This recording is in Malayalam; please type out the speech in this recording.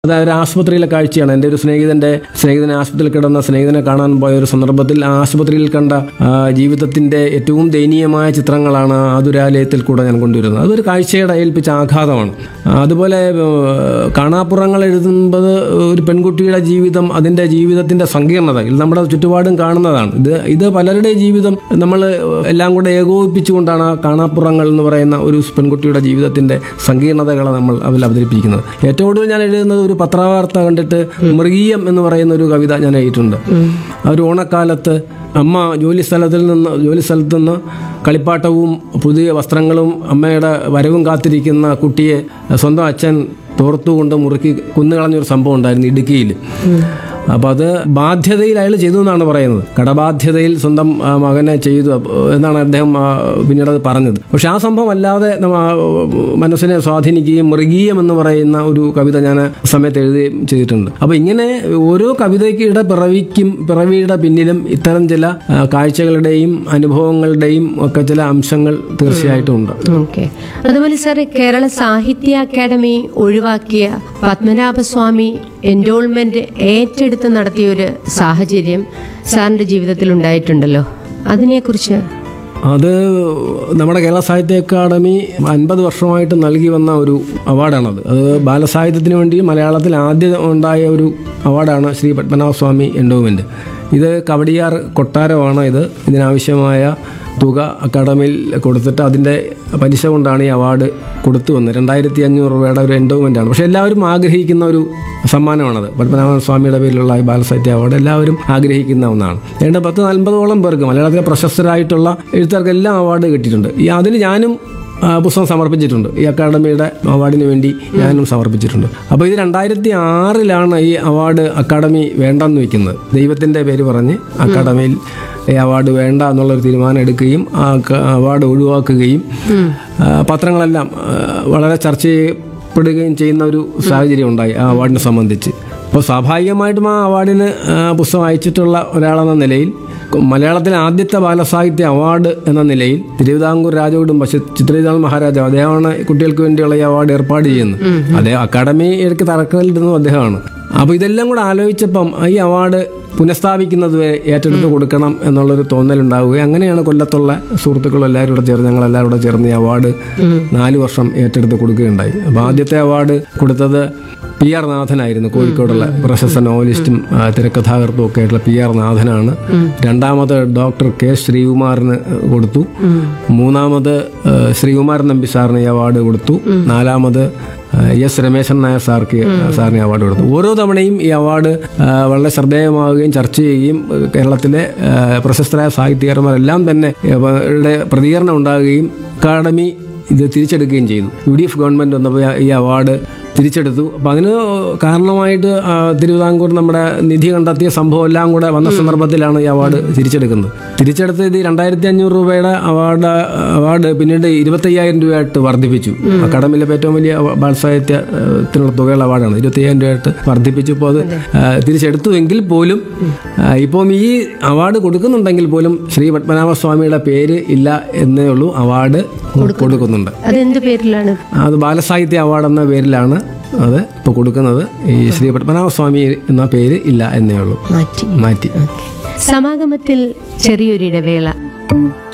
അത് ഒരു ആശുപത്രിയിലെ കാഴ്ചയാണ് എൻ്റെ ഒരു സ്നേഹിതന്റെ സ്നേഹിതനെ ആശുപത്രിയിൽ കിടന്ന സ്നേഹിതനെ കാണാൻ പോയ ഒരു സന്ദർഭത്തിൽ ആ ആശുപത്രിയിൽ കണ്ട ആ, ജീവിതത്തിന്റെ ഏറ്റവും ദയനീയമായ ചിത്രങ്ങളാണ് ആ ദുരാലയത്തിൽ കൂടെ ഞാൻ കൊണ്ടുവരുന്നത് അതൊരു കാഴ്ചയുടെ ഏൽപ്പിച്ച ആഘാതമാണ് ആ, അതുപോലെ ഏഹ്, കാണാപ്പുറങ്ങൾ എഴുതുമ്പോൾ ഒരു പെൺകുട്ടിയുടെ ജീവിതം അതിന്റെ ജീവിതത്തിന്റെ സങ്കീർണത ഇത് നമ്മുടെ ചുറ്റുപാടും കാണുന്നതാണ് ഇത് ഇത് പലരുടെയും ജീവിതം നമ്മൾ എല്ലാം കൂടെ ഏകോപിപ്പിച്ചുകൊണ്ടാണ് ആ കാണാപ്പുറങ്ങൾ എന്ന് പറയുന്ന ഒരു പെൺകുട്ടിയുടെ ജീവിതത്തിന്റെ സങ്കീർണതകളെ നമ്മൾ അതിൽ അവതരിപ്പിക്കുന്നത് ഏറ്റവും കൂടുതൽ ഞാൻ എഴുതുന്നത് ഒരു പത്രവാർത്ത കണ്ടിട്ട് മൃഗീയം എന്ന് പറയുന്ന ഒരു കവിത ഞാൻ എഴുതിയിട്ടുണ്ട് ആ ഒരു ഓണക്കാലത്ത് അമ്മ ജോലി സ്ഥലത്തിൽ നിന്ന് ജോലി സ്ഥലത്ത് നിന്ന് കളിപ്പാട്ടവും പുതിയ വസ്ത്രങ്ങളും അമ്മയുടെ വരവും കാത്തിരിക്കുന്ന കുട്ടിയെ സ്വന്തം അച്ഛൻ തോർത്തുകൊണ്ട് മുറുക്കി കുന്നുകളഞ്ഞൊരു സംഭവം ഉണ്ടായിരുന്നു ഇടുക്കിയിൽ അപ്പൊ അത് ബാധ്യതയിൽ അയാൾ ചെയ്തു എന്നാണ് പറയുന്നത് കടബാധ്യതയിൽ സ്വന്തം ആ, മകനെ ചെയ്തു അപ്പൊ എന്നാണ് അദ്ദേഹം ആ, പിന്നീട് അത് പറഞ്ഞത് പക്ഷെ ആ സംഭവം അല്ലാതെ നമ്മ, ആ, മനസ്സിനെ സ്വാധീനിക്കുകയും മൃഗീയം എന്ന് പറയുന്ന ഒരു കവിത ഞാൻ ആ സമയത്ത് എഴുതുകയും ചെയ്തിട്ടുണ്ട് അപ്പൊ ഇങ്ങനെ ഓരോ കവിതയ്ക്കിടെ പിറവിക്കും പിറവിയുടെ പിന്നിലും ഇത്തരം ചില ആ, കാഴ്ചകളുടെയും അനുഭവങ്ങളുടെയും ഒക്കെ ചില അംശങ്ങൾ തീർച്ചയായിട്ടും ഉണ്ട് ഓക്കെ അതുപോലെ സാർ കേരള സാഹിത്യ അക്കാദമി ഒഴിവാക്കിയ പത്മനാഭസ്വാമി എൻറോൾമെന്റ് ഏറ്റെടുത്ത് നടത്തിയ ഒരു സാഹചര്യം സാറിന്റെ ജീവിതത്തിൽ ഉണ്ടായിട്ടുണ്ടല്ലോ അതിനെക്കുറിച്ച് അത് നമ്മുടെ കേരള സാഹിത്യ അക്കാദമി അൻപത് വർഷമായിട്ട് നൽകി വന്ന ഒരു അവാർഡാണത് അത് ബാലസാഹിത്യത്തിന് വേണ്ടി മലയാളത്തിൽ ആദ്യം ഉണ്ടായ ഒരു അവാർഡാണ് ശ്രീ പത്മനാഭസ്വാമി എൻഡോമെന്റ് ഇത് കവടിയാർ കൊട്ടാരമാണ് ഇത് ഇതിനാവശ്യമായ തുക അക്കാദമിയിൽ കൊടുത്തിട്ട് അതിൻ്റെ പലിശ കൊണ്ടാണ് ഈ അവാർഡ് കൊടുത്തു വന്നത് രണ്ടായിരത്തി അഞ്ഞൂറ് രൂപയുടെ ഒരു എൻഡോമെൻ്റ് ആണ് പക്ഷേ എല്ലാവരും ആഗ്രഹിക്കുന്ന ഒരു സമ്മാനമാണത് പത്മനാഭൻ സ്വാമിയുടെ പേരിലുള്ള ഈ ബാലസാഹിത്യ അവാർഡ് എല്ലാവരും ആഗ്രഹിക്കുന്ന ഒന്നാണ് ഏതാണ്ട് പത്ത് നാൽപ്പതോളം പേർക്ക് മലയാളത്തിലെ പ്രശസ്തരായിട്ടുള്ള എഴുത്തുകാർക്ക് എല്ലാം അവാർഡ് കിട്ടിയിട്ടുണ്ട് ഈ അതിന് ഞാനും ആ, പുസ്തകം സമർപ്പിച്ചിട്ടുണ്ട് ഈ അക്കാഡമിയുടെ അവാർഡിന് വേണ്ടി ഞാനും സമർപ്പിച്ചിട്ടുണ്ട് അപ്പോൾ ഇത് രണ്ടായിരത്തി ആറിലാണ് ഈ അവാർഡ് അക്കാഡമി വേണ്ടെന്ന് വെക്കുന്നത് ദൈവത്തിൻ്റെ പേര് പറഞ്ഞ് അക്കാഡമിയിൽ ഈ അവാർഡ് വേണ്ട എന്നുള്ളൊരു തീരുമാനം എടുക്കുകയും ആ ക- അവാർഡ് ഒഴിവാക്കുകയും ആ, പത്രങ്ങളെല്ലാം ആ, വളരെ ചർച്ച ചെയ്യപ്പെടുകയും ചെയ്യുന്ന ഒരു സാഹചര്യം ഉണ്ടായി ആ അവാർഡിനെ സംബന്ധിച്ച് അപ്പോൾ സ്വാഭാവികമായിട്ടും ആ അവാർഡിന് ആ, പുസ്തകം അയച്ചിട്ടുള്ള ഒരാളെന്ന നിലയിൽ മലയാളത്തിലെ ആദ്യത്തെ ബാലസാഹിത്യ അവാർഡ് എന്ന നിലയിൽ തിരുവിതാംകൂർ രാജകുടുംബ ചി- ചിത്രവിതാംഗ മഹാരാജാവ് അദ്ദേഹമാണ് ഈ കുട്ടികൾക്ക് വേണ്ടിയുള്ള ഈ അവാർഡ് ഏർപ്പാട് ചെയ്യുന്നത് അദ്ദേഹം അക്കാഡമി ഇടയ്ക്ക് തറക്കല്ലിടുന്നതും അദ്ദേഹമാണ് അപ്പോൾ ഇതെല്ലാം കൂടെ ആലോചിച്ചപ്പം ഈ അവാർഡ് പുനഃസ്ഥാപിക്കുന്നത് വരെ ഏറ്റെടുത്ത് കൊടുക്കണം എന്നുള്ളൊരു തോന്നലുണ്ടാവുകയും അങ്ങനെയാണ് കൊല്ലത്തുള്ള സുഹൃത്തുക്കളും എല്ലാവരും കൂടെ ചേർന്ന് ഞങ്ങൾ എല്ലാവരും കൂടെ ചേർന്ന് ഈ അവാർഡ് നാല് വർഷം ഏറ്റെടുത്ത് കൊടുക്കുകയുണ്ടായി അപ്പോൾ ആദ്യത്തെ അവാർഡ് കൊടുത്തത് പി ആർ നാഥനായിരുന്നു കോഴിക്കോടുള്ള പ്രശസ്ത നോവലിസ്റ്റും ആ, തിരക്കഥാകൃത്തും ഒക്കെ ആയിട്ടുള്ള പി ആർ നാഥനാണ് രണ്ടാമത് ഡോക്ടർ കെ ശ്രീകുമാറിന് കൊടുത്തു മൂന്നാമത് ആ, ശ്രീകുമാരൻ നമ്പി സാറിന് ഈ അവാർഡ് കൊടുത്തു നാലാമത് ആ, എസ് രമേശൻ നായർ സാർക്ക് സാറിന് അവാർഡ് കൊടുത്തു ഓരോ തവണയും ഈ അവാർഡ് ആ, വളരെ ശ്രദ്ധേയമാവുകയും ചർച്ച ചെയ്യുകയും ആ, കേരളത്തിലെ ആ, പ്രശസ്തരായ സാഹിത്യകാരന്മാരെല്ലാം തന്നെ അവരുടെ പ്രതികരണം ഉണ്ടാകുകയും അക്കാദമി ഇത് തിരിച്ചെടുക്കുകയും ചെയ്തു യു ഡി എഫ് ഗവൺമെന്റ് വന്നപ്പോൾ ഈ അവാർഡ് തിരിച്ചെടുത്തു അപ്പം അതിന് കാരണമായിട്ട് ആ, തിരുവിതാംകൂർ നമ്മുടെ നിധി കണ്ടെത്തിയ സംഭവം എല്ലാം കൂടെ വന്ന സന്ദർഭത്തിലാണ് ഈ അവാർഡ് തിരിച്ചെടുക്കുന്നത് തിരിച്ചെടുത്ത് ഇത് രണ്ടായിരത്തി അഞ്ഞൂറ് രൂപയുടെ അവാർഡ് അവാർഡ് പിന്നീട് ഇരുപത്തയ്യായിരം രൂപയായിട്ട് വർദ്ധിപ്പിച്ചു അക്കാഡമിയിലെ ഏറ്റവും വലിയ ബാലസാഹിത്യത്തിനുള്ള തുകയുള്ള അവാർഡാണ് ഇരുപത്തയ്യായിരം രൂപയായിട്ട് വർദ്ധിപ്പിച്ചു ഇപ്പോൾ അത് ആ, തിരിച്ചെടുത്തുവെങ്കിൽ പോലും ആ, ഇപ്പം ഈ അവാർഡ് കൊടുക്കുന്നുണ്ടെങ്കിൽ പോലും ശ്രീ പത്മനാഭസ്വാമിയുടെ പേര് ഇല്ല എന്നേ ഉള്ളൂ അവാർഡ് കൊടുക്കുന്നുണ്ട് അതെന്ത് പേരിലാണ് അത് ബാലസാഹിത്യ അവാർഡ് എന്ന പേരിലാണ് അത് ഇപ്പോൾ കൊടുക്കുന്നത് ഈ ശ്രീ പത്മനാഭസ്വാമി എന്ന പേര് ഇല്ല എന്നേ ഉള്ളൂ മാറ്റി മാറ്റി സമാഗമത്തിൽ ചെറിയൊരു ഇടവേള